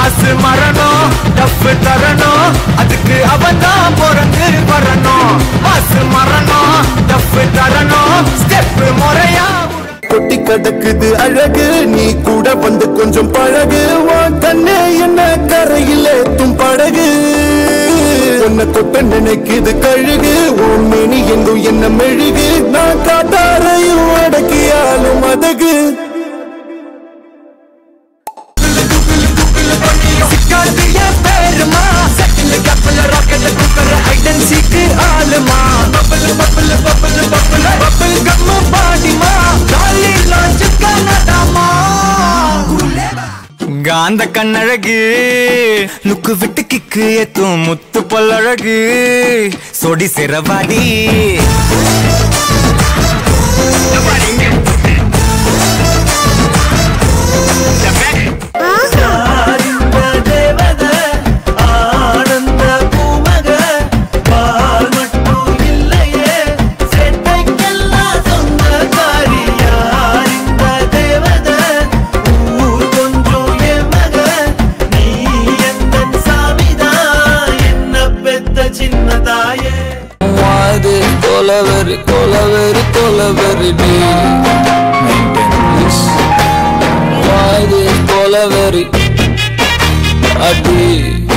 மாசு மரணம் டஃப் தரணும் அதுக்கு அவன் தான் பிறந்து வரணும் மாசு மரணம் டஃப் தரணும் ஸ்டெப் முறையா கொட்டி கிடக்குது அழகு நீ கூட வந்து கொஞ்சம் பழகு உன் கண்ணே என்ன கரையில் ஏத்தும் படகு உன்னை தொட்ட நினைக்குது கழுகு உன் மேனி எங்கும் என்ன மெழுகு நான் காட்டாரையும் அடக்கியாலும் அதகு சிக்காதிய பேருமா செட்டில் கப்பல் ராக்கெட் குக்கர் ஐடன் சீக்கு ஆளுமா பப்பல் பப்பல் பப்பல் பப்பல் பப்பல் கம்மு பாடிமா காலி லான்ச் கனடாமா காந்த கண்ணழகு லுக்கு விட்டு கிக்கு ஏத்தும் முத்து பல்லழகு சொடி சிறவாடி வாது கொலவெறி கொலவெறி கொலவெறி டி வாது கொலவெறி அடி